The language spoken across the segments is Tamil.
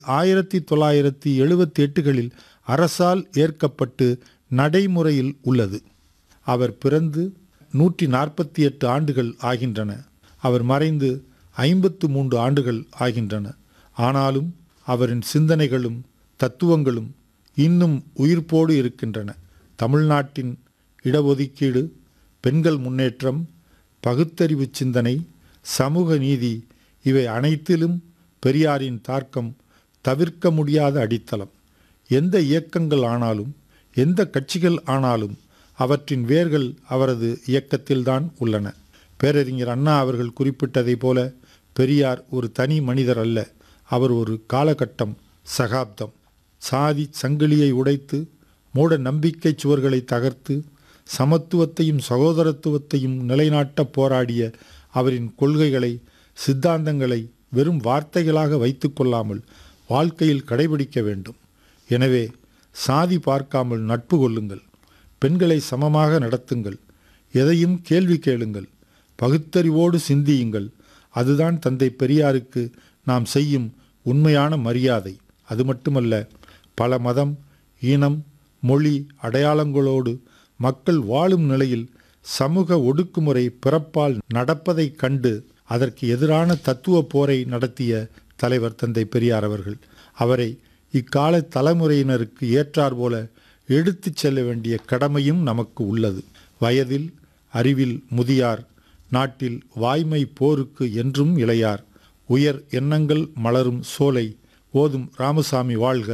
ஆயிரத்தி தொள்ளாயிரத்தி எழுபத்தி எட்டுகளில் அரசால் ஏற்கப்பட்டு நடைமுறையில் உள்ளது அவர் பிறந்து நூற்றி நாற்பத்தி எட்டு ஆண்டுகள் ஆகின்றன அவர் மறைந்து ஐம்பத்து மூன்று ஆண்டுகள் ஆகின்றன ஆனாலும் அவரின் சிந்தனைகளும் தத்துவங்களும் இன்னும் உயிர்ப்போடு இருக்கின்றன தமிழ்நாட்டின் இடஒதுக்கீடு பெண்கள் முன்னேற்றம் பகுத்தறிவு சிந்தனை சமூக நீதி இவை அனைத்திலும் பெரியாரின் தார்க்கம் தவிர்க்க முடியாத அடித்தளம் எந்த இயக்கங்கள் ஆனாலும் எந்த கட்சிகள் ஆனாலும் அவற்றின் வேர்கள் அவரது இயக்கத்தில்தான் உள்ளன பேரறிஞர் அண்ணா அவர்கள் குறிப்பிட்டதைப் போல பெரியார் ஒரு தனி மனிதர் அல்ல அவர் ஒரு காலகட்டம் சகாப்தம் சாதி சங்கிலியை உடைத்து மூட நம்பிக்கை சுவர்களை தகர்த்து சமத்துவத்தையும் சகோதரத்துவத்தையும் நிலைநாட்ட போராடிய அவரின் கொள்கைகளை சித்தாந்தங்களை வெறும் வார்த்தைகளாக வைத்து கொள்ளாமல் வாழ்க்கையில் கடைபிடிக்க வேண்டும் எனவே சாதி பார்க்காமல் நட்பு கொள்ளுங்கள் பெண்களை சமமாக நடத்துங்கள் எதையும் கேள்வி கேளுங்கள் பகுத்தறிவோடு சிந்தியுங்கள் அதுதான் தந்தை பெரியாருக்கு நாம் செய்யும் உண்மையான மரியாதை அது மட்டுமல்ல பல மதம் இனம் மொழி அடையாளங்களோடு மக்கள் வாழும் நிலையில் சமூக ஒடுக்குமுறை பிறப்பால் நடப்பதைக் கண்டு அதற்கு எதிரான தத்துவ போரை நடத்திய தலைவர் தந்தை பெரியார் அவர்கள் அவரை இக்கால தலைமுறையினருக்கு ஏற்றார் போல எடுத்துச் செல்ல வேண்டிய கடமையும் நமக்கு உள்ளது வயதில் அறிவில் முதியார் நாட்டில் வாய்மை போருக்கு என்றும் இளையார் உயர் எண்ணங்கள் மலரும் சோலை ஓதும் ராமசாமி வாழ்க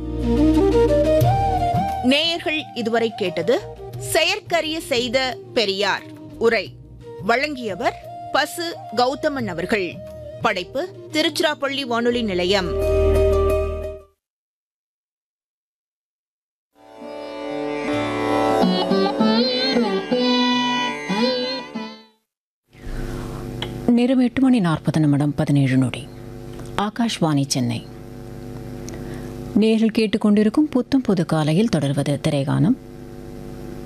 நேயர்கள் இதுவரை கேட்டது செயற்கரிய செய்த பெரியார் உரை வழங்கியவர் பசு கௌதமன் அவர்கள் படைப்பு திருச்சிராப்பள்ளி வானொலி நிலையம் நேரம் எட்டு மணி நாற்பது நிமிடம் பதினேழு நொடி ஆகாஷ்வாணி சென்னை நேரில் கேட்டுக்கொண்டிருக்கும் புத்தம் புது காலையில் தொடர்வது திரைகானம்